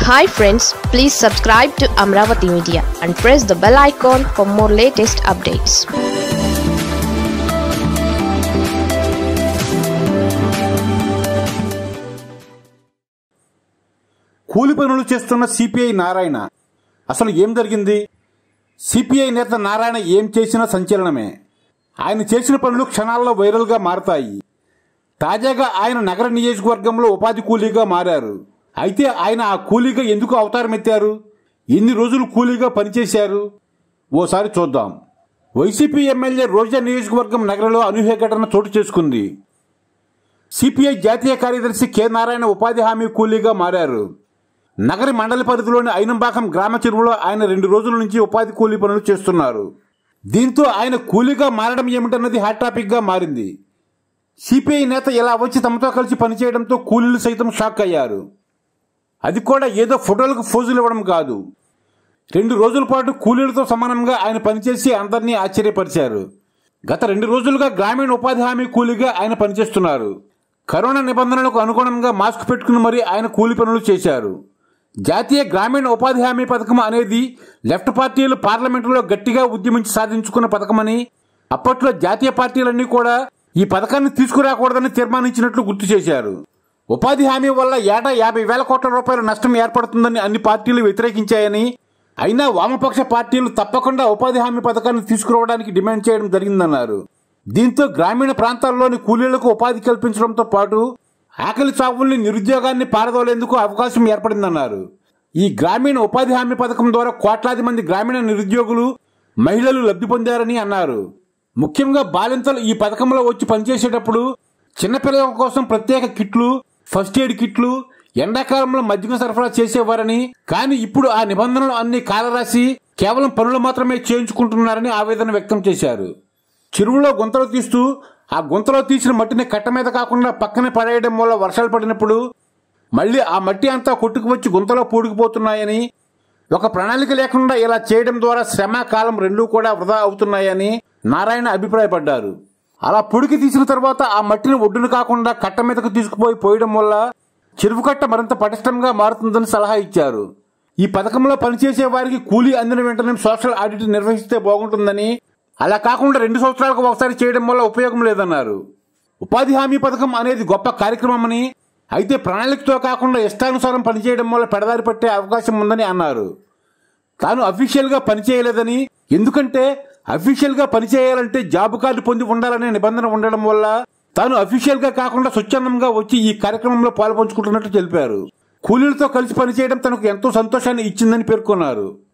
hi friends please subscribe to Amaravati media and press the bell icon for more latest updates కూలి పనులు చేస్తున్న CPI Narayana అసలు ఏం జరిగింది సిపిఐ నేత నారాయణ ఏం చేసినా సంచలనమే ఆయన చేసిన పనులు క్షణాల్లో వైరల్గా మారతాయి తాజాగా ఆయన నగర నియోజకవర్గంలో ఉపాధి కూలీగా మారారు అయితే ఆయన ఆ కూలీగా ఎందుకు అవతారం ఎత్తారు ఎన్ని రోజులు కూలీగా పనిచేశారు ఓసారి చూద్దాం వైసీపీ ఎమ్మెల్యే రోజా నియోజకవర్గం నగరంలో అనూహ్య ఘటన చోటు చేసుకుంది సిపిఐ జాతీయ కార్యదర్శి కె నారాయణ ఉపాధి హామీ కూలీగా మారారు నగరి మండలి పరిధిలోని ఐనంబాకం గ్రామ చెరువులో ఆయన రెండు రోజుల నుంచి ఉపాధి కూలీ పనులు చేస్తున్నారు దీంతో ఆయన కూలీగా మారడం ఏమిటన్నది హాట్ టాపిక్ గా మారింది సిపిఐ నేత ఇలా వచ్చి తమతో కలిసి పనిచేయడంతో కూలీలు సైతం షాక్ అయ్యారు అది కూడా ఏదో ఫోటోలకు ఫోజులు ఇవ్వడం కాదు రెండు రోజుల పాటు కూలీలతో సమానంగా ఆయన పనిచేసి అందరినీ ఆశ్చర్యపరిచారు గత రెండు రోజులుగా గ్రామీణ ఉపాధి హామీ కూలీగా ఆయన పనిచేస్తున్నారు కరోనా నిబంధనలకు అనుగుణంగా మాస్క్ పెట్టుకుని మరీ ఆయన కూలి పనులు చేశారు జాతీయ గ్రామీణ ఉపాధి హామీ పథకం అనేది లెఫ్ట్ పార్టీలు పార్లమెంటులో గట్టిగా ఉద్యమించి సాధించుకున్న పథకమని అప్పట్లో జాతీయ పార్టీలన్నీ కూడా ఈ పథకాన్ని తీసుకురాకూడదని తీర్మానించినట్లు గుర్తు చేశారు ఉపాధి హామీ వల్ల ఏటా యాభై వేల కోట్ల రూపాయల నష్టం ఏర్పడుతుందని అన్ని పార్టీలు వ్యతిరేకించాయని అయినా వామపక్ష పార్టీలు తప్పకుండా ఉపాధి హామీ పథకాన్ని తీసుకురావడానికి డిమాండ్ చేయడం జరిగిందన్నారు దీంతో గ్రామీణ ప్రాంతాల్లోని కూలీలకు ఉపాధి కల్పించడంతో పాటు ఆకలి చావుల్ని నిరుద్యోగాన్ని పారదోలేందుకు అవకాశం ఏర్పడిందన్నారు ఈ గ్రామీణ ఉపాధి హామీ పథకం ద్వారా కోట్లాది మంది గ్రామీణ నిరుద్యోగులు మహిళలు లబ్ధి పొందారని అన్నారు ముఖ్యంగా బాలింతలు ఈ పథకంలో వచ్చి పనిచేసేటప్పుడు చిన్నపిల్లల కోసం ప్రత్యేక కిట్లు ఫస్ట్ ఎయిడ్ కిట్లు ఎండాకాలంలో మజ్జిగ సరఫరా చేసేవారని కానీ ఇప్పుడు ఆ నిబంధనలు అన్ని కాలరాసి కేవలం పనులు మాత్రమే చేయించుకుంటున్నారని ఆవేదన వ్యక్తం చేశారు చెరువులో గుంతలు తీస్తూ ఆ గుంతలో తీసిన మట్టిని కట్ట మీద కాకుండా పక్కనే పడేయడం వల్ల వర్షాలు పడినప్పుడు మళ్ళీ ఆ మట్టి అంతా కొట్టుకు వచ్చి గుంతలో పూడుకుపోతున్నాయని ఒక ప్రణాళిక లేకుండా ఇలా చేయడం ద్వారా శ్రమ కాలం రెండూ కూడా వృధా అవుతున్నాయని నారాయణ అభిప్రాయపడ్డారు అలా పొడికి తీసిన తర్వాత ఆ మట్టిని ఒడ్డును కాకుండా కట్ట మీదకు తీసుకుపోయి పోయడం వల్ల చెరువు కట్ట మరింత పటిష్టంగా మారుతుందని సలహా ఇచ్చారు ఈ పథకంలో పనిచేసే వారికి కూలీ అందిన వెంటనే సోషల్ ఆడిట్ నిర్వహిస్తే బాగుంటుందని అలా కాకుండా రెండు సంవత్సరాలకు ఒకసారి చేయడం వల్ల ఉపయోగం లేదన్నారు ఉపాధి హామీ పథకం అనేది గొప్ప కార్యక్రమమని అయితే ప్రణాళికతో కాకుండా ఇష్టానుసారం పనిచేయడం వల్ల పెడదారి పట్టే అవకాశం ఉందని అన్నారు తాను అఫీషియల్ గా పనిచేయలేదని ఎందుకంటే అఫీషియల్ గా పనిచేయాలంటే జాబ్ కార్డు పొంది ఉండాలనే నిబంధన ఉండడం వల్ల తాను అఫీషియల్ గా కాకుండా స్వచ్ఛందంగా వచ్చి ఈ కార్యక్రమంలో పాల్పంచుకుంటున్నట్టు తెలిపారు కూలీలతో కలిసి పనిచేయడం తనకు ఎంతో సంతోషాన్ని ఇచ్చిందని పేర్కొన్నారు